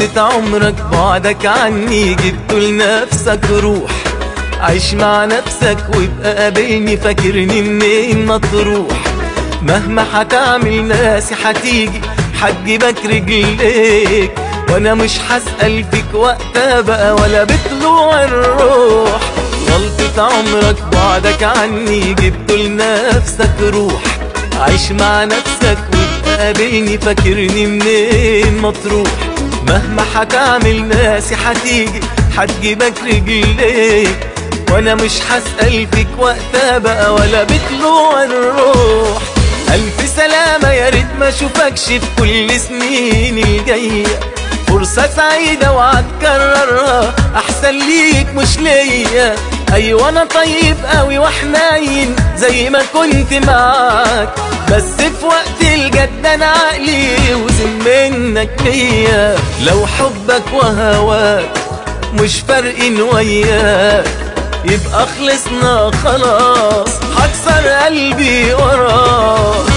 غلطة عمرك بعدك عني جبت لنفسك روح عيش مع نفسك وابقى قابلني فاكرني منين ما تروح مهما هتعمل ناسي هتيجي هتجيبك رجليك وانا مش هسأل فيك وقتها بقى ولا بطلوع الروح غلطة عمرك بعدك عني جبت لنفسك روح عيش مع نفسك وابقى قابلني فاكرني منين ما تروح مهما هتعمل ناسي هتيجي هتجيبك رجليك وانا مش هسأل فيك وقتها بقى ولا بطلوع الروح ألف سلامة يا ريت ما اشوفكش في كل سنين الجاية فرصة سعيدة وهتكررها أحسن ليك مش ليا أيوة أنا طيب قوي وحنين زي ما كنت معاك بس في وقت الجد أنا عقلي وزن منك ليا لو حبك وهواك مش فارقين وياك يبقى خلصنا خلاص هكسر قلبي وراك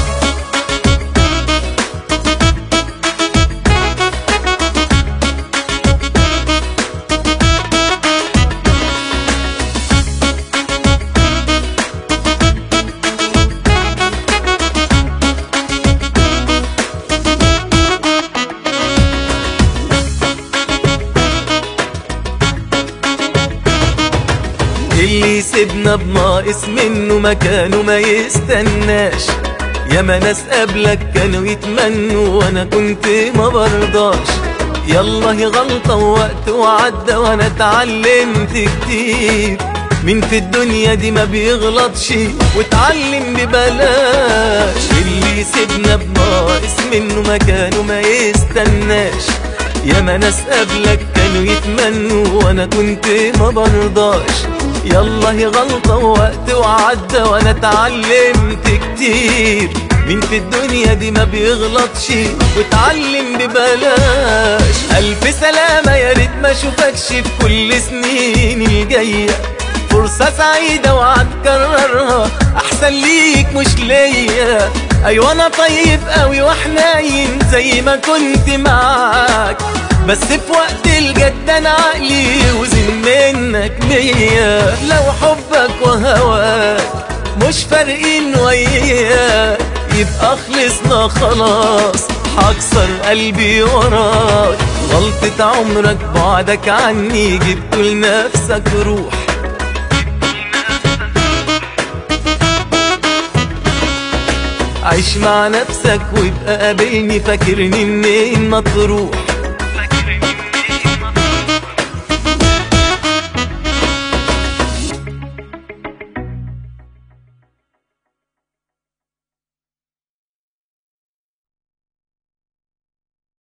اللي يسيبنا بناقص منه مكانه ما يستناش ياما ناس قبلك كانوا يتمنوا وانا كنت ما برضاش يلا هي غلطة ووقت وعدى وانا اتعلمت كتير مين في الدنيا دي ما بيغلطش واتعلم ببلاش اللي يسيبنا بناقص منه مكانه ما يستناش ياما ناس قبلك كانوا يتمنوا وانا كنت ما برضاش يلا هي غلطة ووقت وعدى وانا اتعلمت كتير مين في الدنيا دي ما بيغلطش واتعلم ببلاش ألف سلامة يا ريت ما اشوفكش في كل سنين الجاية فرصة سعيدة وهتكررها أحسن ليك مش ليا أيوة أنا طيب قوي وحنين زي ما كنت معاك بس في وقت الجد أنا عقلي وزن منك مية لو حبك وهواك مش فارقين وياك يبقى خلصنا خلاص هكسر قلبي وراك غلطة عمرك بعدك عني جبت لنفسك روح عيش مع نفسك وابقى قابلني فاكرني منين ما تروح